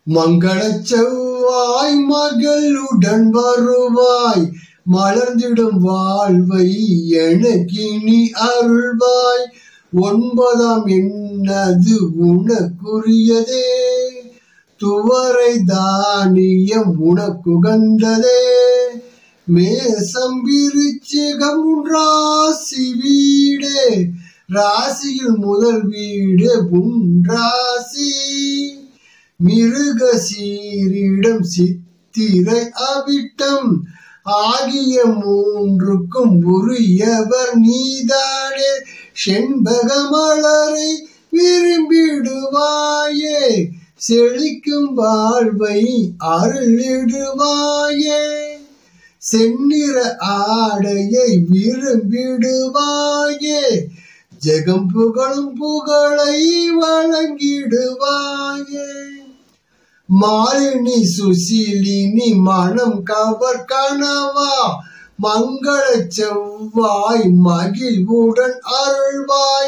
மங்களச் செவ்வாய் மகளுடன் வருவாய் மலர்ந்திடும் வாழ்வை எனக்கினி அருள்வாய் ஒன்பதாம் என்னது உனக்குரியதே துவரை தானியம் உனக்குகந்ததே மேசம் விருச்சிகம் ராசி வீடே ராசியில் முதல் வீடு உன் ராசி மிருக சீரிடம் சித்திரை அவிட்டம் ஆகிய மூன்றுக்கும் உரியவர் நீதானே செண்பக மலரை விரும்பிடுவாயே செழிக்கும் வாழ்வை அருளிடுவாயே செந்நிற ஆடையை விரும்பிடுவாயே ஜெகம் புகழும் புகழை வழங்கிடுவாயே மாலினி சுசீலினி மனம் கவர் கனவா மங்கள செவ்வாய் மகிழ்வுடன் அருள்வாய்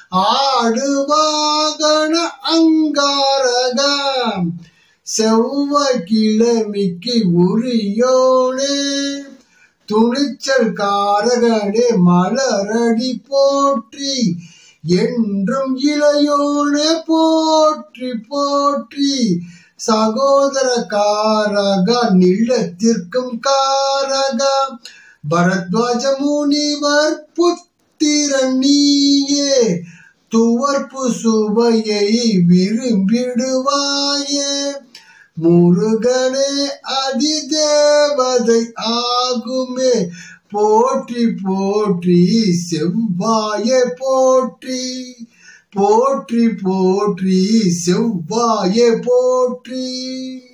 ஆடுவாகன அங்காரகம் செவ்வாய் கிழமைக்கு உரியோனே துணிச்சல் காரகனே மலரடி போற்றி என்றும் இளையோனே போற்றி போற்றி சகோதர காரக நிலத்திற்கும் காரக பரத்வாஜ முனிவர் புத்திரன் நீயே துவர்ப்பு சுவையை விரும்பிடுவாயே முருகனே அதிதேவதை ஆகுமே போற்றி போற்றி செவ்வாயே போற்றி போற்றி போற்றி செவ்வாயே போற்றி